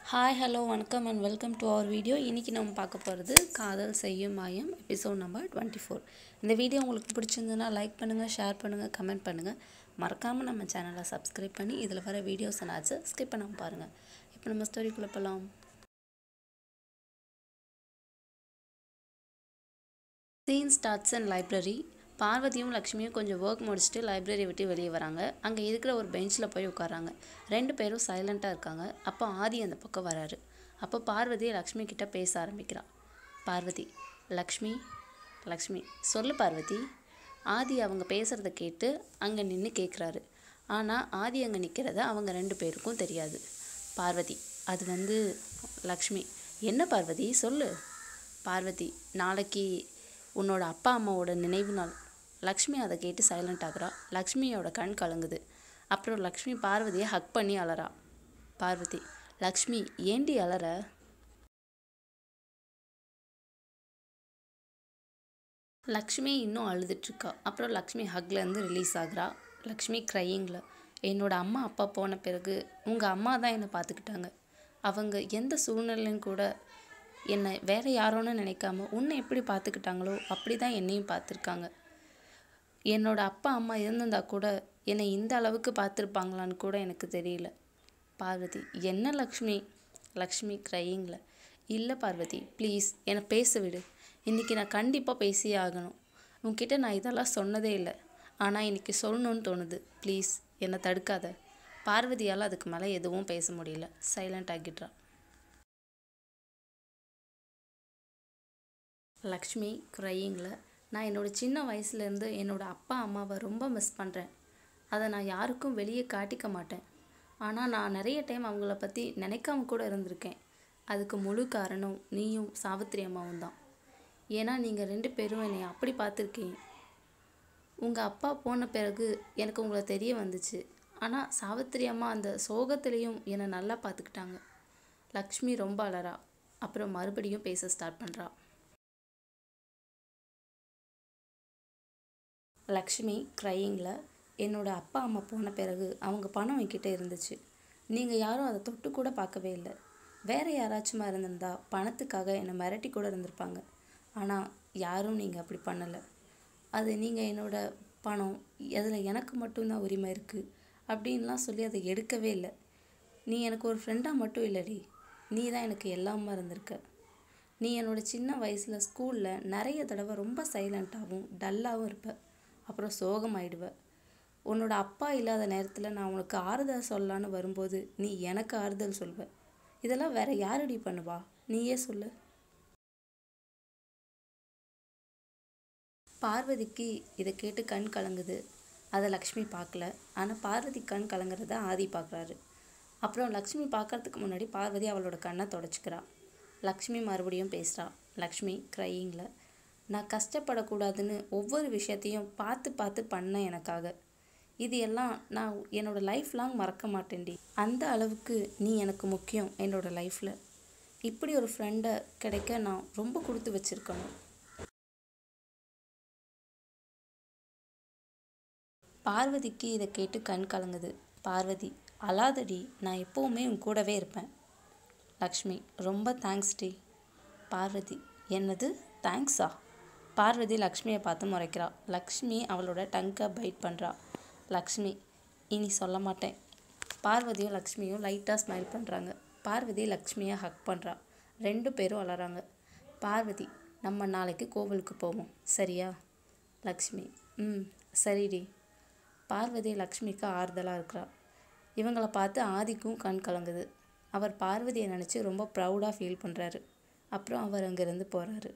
Hi hello வணக்கம் and welcome to our video இன்றைக்கி நம்ம பார்க்க போகிறது காதல் செய்யும் மாயம் எபிசோட் நம்பர் டுவெண்ட்டி ஃபோர் இந்த வீடியோ உங்களுக்கு பிடிச்சிருந்ததுன்னா லைக் பண்ணுங்கள் ஷேர் பண்ணுங்கள் கமெண்ட் பண்ணுங்கள் மறக்காமல் நம்ம சேனலை சப்ஸ்கிரைப் பண்ணி இதில் வர வீடியோஸ் என்னாச்சு ஸ்கிப் பண்ணாமல் பாருங்கள் இப்போ நம்ம ஸ்டோரிக்குள்ளே போகலாம் சீன் ஸ்டார்ட்ஸ் அண்ட் லைப்ரரி பார்வதியும் லக்ஷ்மியும் கொஞ்சம் ஒர்க் முடிச்சுட்டு லைப்ரரி விட்டு வெளியே வராங்க அங்கே இருக்கிற ஒரு பெஞ்சில் போய் உட்காராங்க ரெண்டு பேரும் சைலண்ட்டாக இருக்காங்க அப்போ ஆதி அந்த பக்கம் வராரு அப்போ பார்வதி லக்ஷ்மி கிட்ட பேச ஆரம்பிக்கிறா பார்வதி லக்ஷ்மி லக்ஷ்மி சொல்லு பார்வதி ஆதி அவங்க பேசுகிறத கேட்டு அங்கே நின்று கேட்குறாரு ஆனால் ஆதி அங்கே நிற்கிறத அவங்க ரெண்டு பேருக்கும் தெரியாது பார்வதி அது வந்து லக்ஷ்மி என்ன பார்வதி சொல்லு பார்வதி நாளைக்கு உன்னோட அப்பா அம்மாவோட நினைவு நாள் லக்ஷ்மி அதை கேட்டு சைலண்ட் ஆகுறா லக்ஷ்மியோட கண் கலங்குது அப்புறம் லக்ஷ்மி பார்வதியை ஹக் பண்ணி அலறா பார்வதி லக்ஷ்மி ஏண்டி அலற லக்ஷ்மி இன்னும் அழுதுட்ருக்கா அப்புறம் லக்ஷ்மி ஹக்லேருந்து ரிலீஸ் ஆகுறா லக்ஷ்மி க்ரையிங்கில் என்னோட அம்மா அப்பா போன பிறகு உங்கள் அம்மா தான் என்னை பார்த்துக்கிட்டாங்க அவங்க எந்த சூழ்நிலையும் கூட என்னை வேற யாரோன்னு நினைக்காம உன்னை எப்படி பார்த்துக்கிட்டாங்களோ அப்படி தான் என்னையும் பார்த்துருக்காங்க என்னோட அப்பா அம்மா இருந்திருந்தா கூட என்னை இந்த அளவுக்கு பார்த்துருப்பாங்களான்னு கூட எனக்கு தெரியல பார்வதி என்ன லக்ஷ்மி லக்ஷ்மி க்ரையிங்கில் இல்லை பார்வதி ப்ளீஸ் என்னை பேச விடு இன்றைக்கி நான் கண்டிப்பாக பேசியே ஆகணும் உன்கிட்ட நான் இதெல்லாம் சொன்னதே இல்லை ஆனால் இன்றைக்கி சொல்லணும்னு தோணுது ப்ளீஸ் என்னை தடுக்காத பார்வதியால் அதுக்கு மேலே எதுவும் பேச முடியல சைலண்ட் ஆகிடுறா லக்ஷ்மி க்ரையிங்கில் நான் என்னோடய சின்ன வயசுலேருந்து என்னோடய அப்பா அம்மாவை ரொம்ப மிஸ் பண்ணுறேன் அதை நான் யாருக்கும் வெளியே காட்டிக்க மாட்டேன் ஆனால் நான் நிறைய டைம் அவங்கள பற்றி நினைக்காம கூட இருந்திருக்கேன் அதுக்கு முழு காரணம் நீயும் சாவித்திரி அம்மாவும் தான் ஏன்னா நீங்கள் ரெண்டு பேரும் என்னை அப்படி பார்த்துருக்கீங்க உங்கள் அப்பா போன பிறகு எனக்கு உங்களை தெரிய வந்துச்சு ஆனால் சாவித்திரி அம்மா அந்த சோகத்துலேயும் என்னை நல்லா பார்த்துக்கிட்டாங்க லக்ஷ்மி ரொம்ப அலறா அப்புறம் மறுபடியும் பேச ஸ்டார்ட் பண்ணுறா லக்ஷ்மி க்ரையிங்கில் என்னோடய அப்பா அம்மா போன பிறகு அவங்க பணம் என்கிட்ட இருந்துச்சு நீங்கள் யாரும் அதை தொட்டு கூட பார்க்கவே இல்லை வேறு யாராச்சுமா இருந்திருந்தா பணத்துக்காக என்னை மிரட்டி கூட இருந்திருப்பாங்க ஆனால் யாரும் நீங்கள் அப்படி பண்ணலை அது நீங்கள் என்னோட பணம் அதில் எனக்கு மட்டும்தான் உரிமை இருக்குது அப்படின்லாம் சொல்லி அதை எடுக்கவே இல்லை நீ எனக்கு ஒரு ஃப்ரெண்டாக மட்டும் இல்லடி நீ தான் எனக்கு எல்லாமே இருந்திருக்க நீ என்னோட சின்ன வயசில் ஸ்கூலில் நிறைய தடவை ரொம்ப சைலண்ட்டாகவும் டல்லாகவும் இருப்ப அப்புறம் சோகமாயிடுவ உன்னோட அப்பா இல்லாத நேரத்தில் நான் உனக்கு ஆறுதல் சொல்லலான்னு வரும்போது நீ எனக்கு ஆறுதல் சொல்வ இதெல்லாம் வேற யாரடி பண்ணுவா நீயே சொல்லு பார்வதிக்கு இதை கேட்டு கண் கலங்குது அதை லக்ஷ்மி பார்க்கல ஆனால் பார்வதி கண் கலங்குறத ஆதி பார்க்குறாரு அப்புறம் லக்ஷ்மி பார்க்கறதுக்கு முன்னாடி பார்வதி அவளோட கண்ணை தொடச்சிக்கிறா லக்ஷ்மி மறுபடியும் பேசுகிறா லக்ஷ்மி க்ரையிங்கில் நான் கஷ்டப்படக்கூடாதுன்னு ஒவ்வொரு விஷயத்தையும் பார்த்து பார்த்து பண்ணேன் எனக்காக இது எல்லாம் நான் என்னோடய லைஃப் லாங் மறக்க மாட்டேன்டி அந்த அளவுக்கு நீ எனக்கு முக்கியம் என்னோடய லைஃப்பில் இப்படி ஒரு ஃப்ரெண்டை கிடைக்க நான் ரொம்ப கொடுத்து வச்சுருக்கணும் பார்வதிக்கு இதை கேட்டு கண் கலங்குது பார்வதி அலாதடி நான் எப்போவுமே உன் கூடவே இருப்பேன் லக்ஷ்மி ரொம்ப தேங்க்ஸ் டி பார்வதி என்னது தேங்க்ஸா பார்வதி லக்ஷ்மியை பார்த்து முறைக்கிறா லக்ஷ்மி அவளோட டங்கை பைட் பண்ணுறா லக்ஷ்மி இனி சொல்ல மாட்டேன் பார்வதியும் லக்ஷ்மியும் லைட்டாக ஸ்மைல் பண்ணுறாங்க பார்வதி லக்ஷ்மியை ஹக் பண்ணுறா ரெண்டு பேரும் வளராங்க பார்வதி நம்ம நாளைக்கு கோவிலுக்கு போவோம் சரியா லக்ஷ்மி ம் சரிடி பார்வதி லக்ஷ்மிக்கு ஆறுதலாக இருக்கிறா இவங்கள பார்த்து ஆதிக்கும் கண் கலங்குது அவர் பார்வதியை நினச்சி ரொம்ப ப்ரௌடாக ஃபீல் பண்ணுறாரு அப்புறம் அவர் அங்கேருந்து போகிறாரு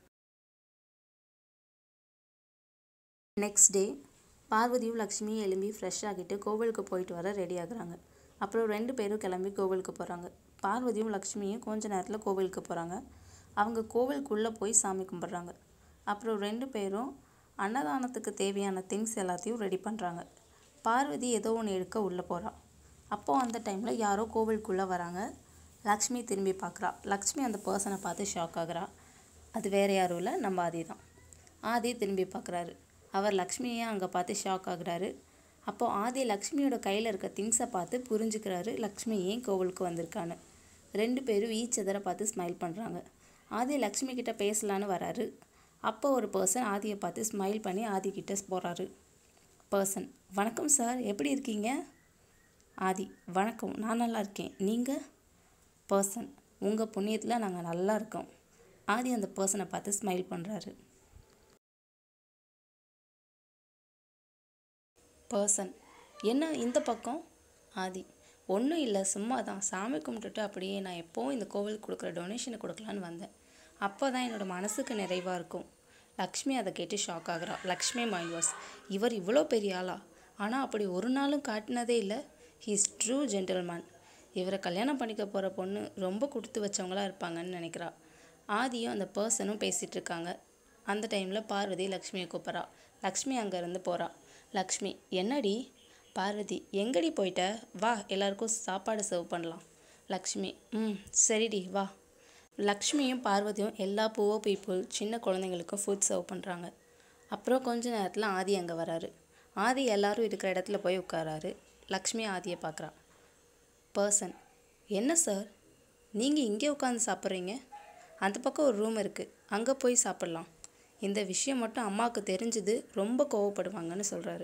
நெக்ஸ்ட் டே பார்வதியும் லக்ஷ்மியும் எழும்பி ஃப்ரெஷ் ஆகிட்டு கோவிலுக்கு போயிட்டு வர ரெடி ஆகுறாங்க அப்புறம் ரெண்டு பேரும் கிளம்பி கோவிலுக்கு போகிறாங்க பார்வதியும் லக்ஷ்மியும் கொஞ்ச நேரத்தில் கோவிலுக்கு போகிறாங்க அவங்க கோவிலுக்குள்ளே போய் சாமி கும்பிட்றாங்க அப்புறம் ரெண்டு பேரும் அன்னதானத்துக்கு தேவையான திங்ஸ் எல்லாத்தையும் ரெடி பண்ணுறாங்க பார்வதி ஏதோ ஒன்று எடுக்க உள்ளே போகிறா அப்போது அந்த டைமில் யாரோ கோவிலுக்குள்ளே வராங்க லக்ஷ்மி திரும்பி பார்க்குறா லக்ஷ்மி அந்த பர்சனை பார்த்து ஷாக் ஆகுறா அது வேறு யாரும் இல்லை நம்ம ஆதி தான் ஆதி திரும்பி பார்க்குறாரு அவர் லக்ஷ்மியை அங்கே பார்த்து ஷாக் ஆகுறாரு அப்போது ஆதி லக்ஷ்மியோட கையில் இருக்க திங்ஸை பார்த்து புரிஞ்சுக்கிறாரு லக்ஷ்மி ஏன் கோவிலுக்கு வந்திருக்கான்னு ரெண்டு பேரும் ஈச் எதரை பார்த்து ஸ்மைல் பண்ணுறாங்க ஆதி லக்ஷ்மி கிட்ட பேசலான்னு வராரு அப்போ ஒரு பர்சன் ஆதியை பார்த்து ஸ்மைல் பண்ணி ஆதி கிட்ட போகிறாரு பர்சன் வணக்கம் சார் எப்படி இருக்கீங்க ஆதி வணக்கம் நான் நல்லா இருக்கேன் நீங்கள் பர்சன் உங்கள் புண்ணியத்தில் நாங்கள் நல்லா இருக்கோம் ஆதி அந்த பர்சனை பார்த்து ஸ்மைல் பண்ணுறாரு பர்சன் என்ன இந்த பக்கம் ஆதி ஒன்றும் இல்லை சும்மா தான் சாமி கும்பிட்டுட்டு அப்படியே நான் எப்போவும் இந்த கோவிலுக்கு கொடுக்குற டொனேஷனை கொடுக்கலான்னு வந்தேன் அப்போ தான் என்னோடய மனசுக்கு நிறைவாக இருக்கும் லக்ஷ்மி அதை கேட்டு ஷாக் ஆகுறா லக்ஷ்மி மைண்ட் வாஸ் இவர் இவ்வளோ பெரிய ஆளா ஆனால் அப்படி ஒரு நாளும் காட்டினதே இல்லை ஹீஸ் ட்ரூ ஜென்டில்மேன் இவரை கல்யாணம் பண்ணிக்க போகிற பொண்ணு ரொம்ப கொடுத்து வச்சவங்களா இருப்பாங்கன்னு நினைக்கிறா ஆதியும் அந்த பர்சனும் பேசிகிட்டு இருக்காங்க அந்த டைமில் பார்வதி லக்ஷ்மியை கூப்பிட்றா லக்ஷ்மி அங்கேருந்து போகிறா லக்ஷ்மி என்னடி பார்வதி எங்கடி போயிட்ட வா எல்லாருக்கும் சாப்பாடு சர்வ் பண்ணலாம் லக்ஷ்மி ம் சரிடி வா லக்ஷ்மியும் பார்வதியும் எல்லா பூவோ பீப்புள் சின்ன குழந்தைங்களுக்கும் ஃபுட் சர்வ் பண்ணுறாங்க அப்புறம் கொஞ்ச நேரத்தில் ஆதி அங்கே வராரு ஆதி எல்லாரும் இருக்கிற இடத்துல போய் உட்காராரு லக்ஷ்மி ஆதியை பார்க்குறா பர்சன் என்ன சார் நீங்கள் இங்கே உட்காந்து சாப்பிட்றீங்க அந்த பக்கம் ஒரு ரூம் இருக்குது அங்கே போய் சாப்பிட்லாம் இந்த விஷயம் மட்டும் அம்மாவுக்கு தெரிஞ்சது ரொம்ப கோவப்படுவாங்கன்னு சொல்கிறாரு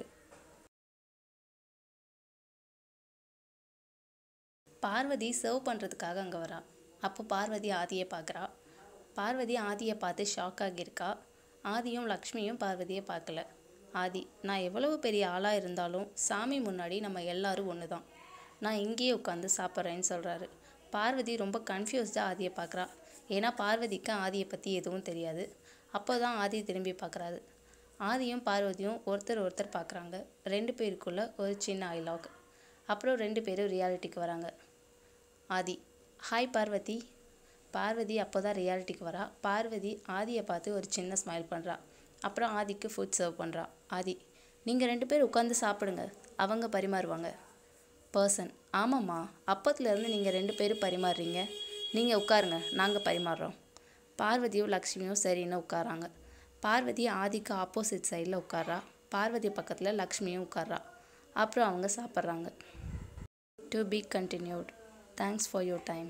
பார்வதி சர்வ் பண்ணுறதுக்காக அங்கே வரா அப்போ பார்வதி ஆதியை பார்க்குறா பார்வதி ஆதியை பார்த்து ஷாக் ஆகியிருக்கா ஆதியும் லக்ஷ்மியும் பார்வதியை பார்க்கல ஆதி நான் எவ்வளவு பெரிய ஆளாக இருந்தாலும் சாமி முன்னாடி நம்ம எல்லாரும் ஒன்று தான் நான் இங்கேயே உட்காந்து சாப்பிட்றேன்னு சொல்கிறாரு பார்வதி ரொம்ப கன்ஃபியூஸ்டாக ஆதியை பார்க்குறா ஏன்னா பார்வதிக்கு ஆதியை பற்றி எதுவும் தெரியாது அப்போ தான் ஆதி திரும்பி பார்க்குறாரு ஆதியும் பார்வதியும் ஒருத்தர் ஒருத்தர் பார்க்குறாங்க ரெண்டு பேருக்குள்ள ஒரு சின்ன ஐலாக் அப்புறம் ரெண்டு பேரும் ரியாலிட்டிக்கு வராங்க ஆதி ஹாய் பார்வதி பார்வதி அப்போ தான் ரியாலிட்டிக்கு வரா பார்வதி ஆதியை பார்த்து ஒரு சின்ன ஸ்மைல் பண்ணுறா அப்புறம் ஆதிக்கு ஃபுட் சர்வ் பண்ணுறா ஆதி நீங்கள் ரெண்டு பேர் உட்காந்து சாப்பிடுங்க அவங்க பரிமாறுவாங்க பர்சன் ஆமாம்மா அப்பத்துலேருந்து நீங்கள் ரெண்டு பேரும் பரிமாறுறீங்க நீங்கள் உட்காருங்க நாங்கள் பரிமாறுறோம் பார்வதியும் லக்ஷ்மியும் சரின்னு உட்காராங்க பார்வதி ஆதிக்கு ஆப்போசிட் சைடில் உட்கார்றா பார்வதி பக்கத்தில் லக்ஷ்மியும் உட்கார்றா அப்புறம் அவங்க சாப்பிட்றாங்க to be continued thanks for your time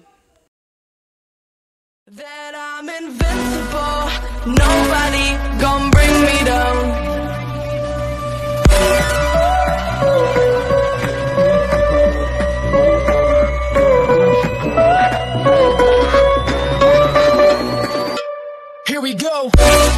That I'm invincible, nobody gon' bring me down. Here we go.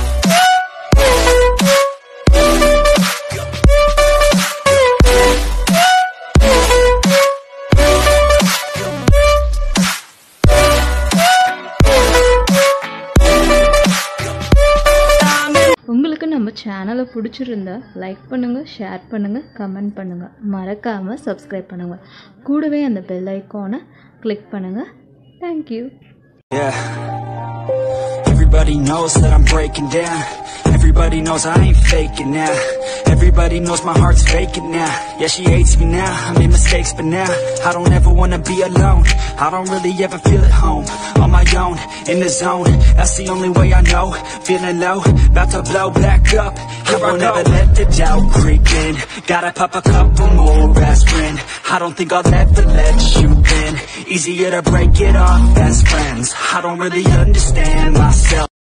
I'm in உங்களுக்கு நம்ம சேனலை பிடிச்சிருந்தா லைக் பண்ணுங்கள் ஷேர் பண்ணுங்கள் கமெண்ட் பண்ணுங்கள் மறக்காமல் சப்ஸ்கிரைப் பண்ணுங்கள் கூடவே அந்த பெல் ஐக்கானை கிளிக் பண்ணுங்கள் thank you Yeah. Everybody knows that I'm breaking down. Everybody knows I ain't faking now. Everybody knows my heart's faking now. Yeah, she hates me now. I made mistakes, but now I don't ever wanna be alone. I don't really ever feel at home. On my own, in the zone. That's the only way I know. Feeling low, about to blow back up. I won't ever let the doubt creep in. Gotta pop a couple more aspirin. I don't think I'll ever let you in. Easier to break it off best friends. I don't really understand myself.